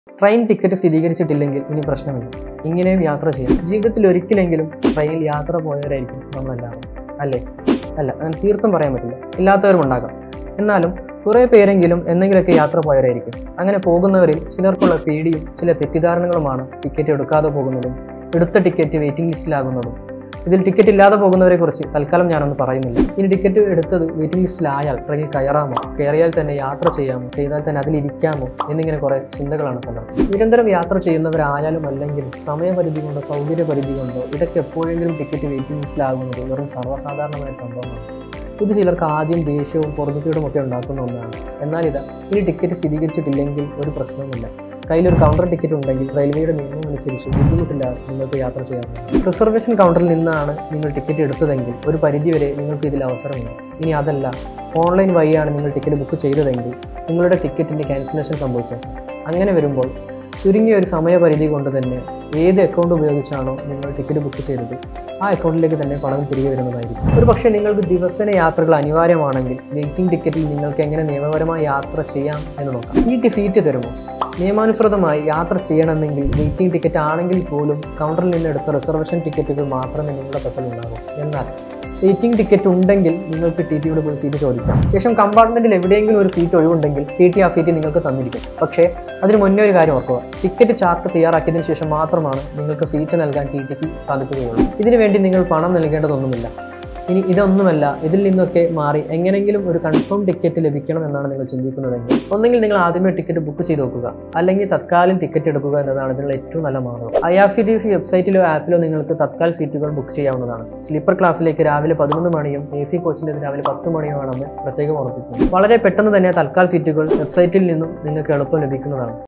train ticket സ്ഥിരീകരിച്ചിട്ടില്ലെങ്കിൽ ഇനി പ്രശ്നമില്ല ഇങ്ങനെയും യാത്ര ചെയ്യാം ജീവിതത്തിൽ ഒരിക്കലെങ്കിലും ട്രെയിനിൽ യാത്ര പോയവരായിരിക്കും നമ്മളെല്ലാവരും അല്ലേ അല്ല അങ്ങനെ തീർത്തും പറയാൻ പറ്റില്ല ഇല്ലാത്തവരും ഉണ്ടാകാം എന്നാലും കുറേ പേരെങ്കിലും എന്തെങ്കിലുമൊക്കെ യാത്ര പോയവരായിരിക്കും അങ്ങനെ പോകുന്നവരിൽ ചിലർക്കുള്ള പേടിയും ചില തെറ്റിദ്ധാരണകളുമാണ് ടിക്കറ്റ് എടുക്കാതെ പോകുന്നതും എടുത്ത ടിക്കറ്റ് വെയിറ്റിംഗ് ലിസ്റ്റിലാകുന്നതും ഇതിൽ ടിക്കറ്റ് ഇല്ലാതെ പോകുന്നവരെ കുറിച്ച് തൽക്കാലം ഞാനൊന്നും പറയുന്നില്ല ഇനി ടിക്കറ്റ് എടുത്തത് വെയിറ്റിംഗ് ലിസ്റ്റിലായാൽ ട്രെയിനിൽ കയറാമോ കയറിയാൽ തന്നെ യാത്ര ചെയ്യാമോ ചെയ്താൽ തന്നെ അതിലിരിക്കാമോ എന്നിങ്ങനെ കുറേ ചിന്തകളാണ് പലർക്കും നിരന്തരം യാത്ര ചെയ്യുന്നവരായാലും അല്ലെങ്കിലും സമയപരിധി കൊണ്ടോ സൗകര്യപരിധി കൊണ്ടോ ഇതൊക്കെ എപ്പോഴെങ്കിലും ടിക്കറ്റ് വെയിറ്റിംഗ് ലിസ്റ്റിലാകുന്നത് വെറും സർവ്വസാധാരണമായ സംഭവമാണ് ഇത് ചിലർക്ക് ആദ്യം ദേഷ്യവും പൊറുതിക്കേടും ഒക്കെ ഉണ്ടാക്കുന്ന ഒന്നാണ് എന്നാൽ ഇത് ഇനി ടിക്കറ്റ് സ്ഥിരീകരിച്ചിട്ടില്ലെങ്കിൽ ഒരു പ്രശ്നവുമില്ല കയ്യിലൊരു കൗണ്ടർ ടിക്കറ്റ് ഉണ്ടെങ്കിൽ റെയിൽവേയുടെ നിയമം അനുസരിച്ച് ബുദ്ധിമുട്ടില്ലാതെ നിങ്ങൾക്ക് യാത്ര ചെയ്യാവുന്നതാണ് റിസർവേഷൻ കൗണ്ടറിൽ നിന്നാണ് നിങ്ങൾ ടിക്കറ്റ് എടുത്തതെങ്കിൽ ഒരു പരിധിവരെ നിങ്ങൾക്ക് ഇതിൽ അവസരമുണ്ട് ഇനി അതല്ല ഓൺലൈൻ വഴിയാണ് നിങ്ങൾ ടിക്കറ്റ് ബുക്ക് ചെയ്തതെങ്കിൽ നിങ്ങളുടെ ടിക്കറ്റിൻ്റെ ക്യാൻസലേഷൻ സംഭവിച്ചേക്കാം അങ്ങനെ വരുമ്പോൾ ചുരുങ്ങിയ ഒരു സമയപരിധി കൊണ്ട് തന്നെ ഏത് അക്കൗണ്ട് ഉപയോഗിച്ചാണോ നിങ്ങൾ ടിക്കറ്റ് ബുക്ക് ചെയ്തത് ആ അക്കൗണ്ടിലേക്ക് തന്നെ പണം തിരികെ വരുന്നതായിരിക്കും ഒരു പക്ഷേ നിങ്ങൾക്ക് ദിവസേന യാത്രകൾ അനിവാര്യമാണെങ്കിൽ വെയിറ്റിംഗ് ടിക്കറ്റിൽ നിങ്ങൾക്ക് എങ്ങനെ നിയമപരമായി യാത്ര ചെയ്യാം എന്ന് നോക്കാം ഈ ടി- സീറ്റ് തരുമോ നിയമാനുസൃതമായി യാത്ര ചെയ്യണമെങ്കിൽ വെയിറ്റിംഗ് ടിക്കറ്റ് ആണെങ്കിൽ പോലും കൗണ്ടറിൽ നിന്ന് എടുത്ത റിസർവേഷൻ ടിക്കറ്റുകൾ മാത്രമേ നിങ്ങളുടെ പക്കൽ ഉണ്ടാകൂ എന്നാൽ വെയിറ്റിംഗ് ടിക്കറ്റ് ഉണ്ടെങ്കിൽ നിങ്ങൾക്ക് ടി ടിയോട് പോയി സീറ്റ് ചോദിക്കാം ശേഷം കമ്പാർട്ട്മെന്റിൽ എവിടെയെങ്കിലും ഒരു സീറ്റ് ഒഴിവുണ്ടെങ്കിൽ ടി ടി ആ സീറ്റ് നിങ്ങൾക്ക് തന്നിരിക്കും പക്ഷേ അതിന് മുന്നേ ഒരു കാര്യം ഓർക്കുക ടിക്കറ്റ് ചാർട്ട് തയ്യാറാക്കിയതിനു ശേഷം മാത്രമാണ് നിങ്ങൾക്ക് സീറ്റ് നൽകാൻ ടി ടിക്ക് സാധിക്കുകയുള്ളൂ ഇതിനു വേണ്ടി നിങ്ങൾ പണം നൽകേണ്ടതൊന്നുമില്ല ഇനി ഇതൊന്നുമല്ല ഇതിൽ നിന്നൊക്കെ മാറി എങ്ങനെങ്കിലും ഒരു കൺഫേം ടിക്കറ്റ് ലഭിക്കണം എന്നാണ് നിങ്ങൾ ചിന്തിക്കുന്നതെങ്കിൽ ഒന്നെങ്കിൽ നിങ്ങൾ ആദ്യമേ ടിക്കറ്റ് ബുക്ക് ചെയ്ത് നോക്കുക അല്ലെങ്കിൽ തത്കാലം ടിക്കറ്റ് എടുക്കുക എന്നതാണ് ഇതിനുള്ള ഏറ്റവും നല്ല മാർഗം I R C T C വെബ്സൈറ്റിലോ ആപ്പിലോ നിങ്ങൾക്ക് തത്കാൽ സീറ്റുകൾ ബുക്ക് ചെയ്യാവുന്നതാണ് സ്ലീപ്പർ ക്ലാസ്സിലേക്ക് രാവിലെ പതിനൊന്ന് മണിയും എ സി കോച്ചിൻ്റെ രാവിലെ പത്ത് മണിയുമാണെന്ന് പ്രത്യേകം ഓർമ്മിപ്പിക്കുന്നു വളരെ പെട്ടെന്ന് തന്നെ തൽക്കാൽ സീറ്റുകൾ വെബ്സൈറ്റിൽ നിന്നും നിങ്ങൾക്ക് എളുപ്പം ലഭിക്കുന്നതാണ്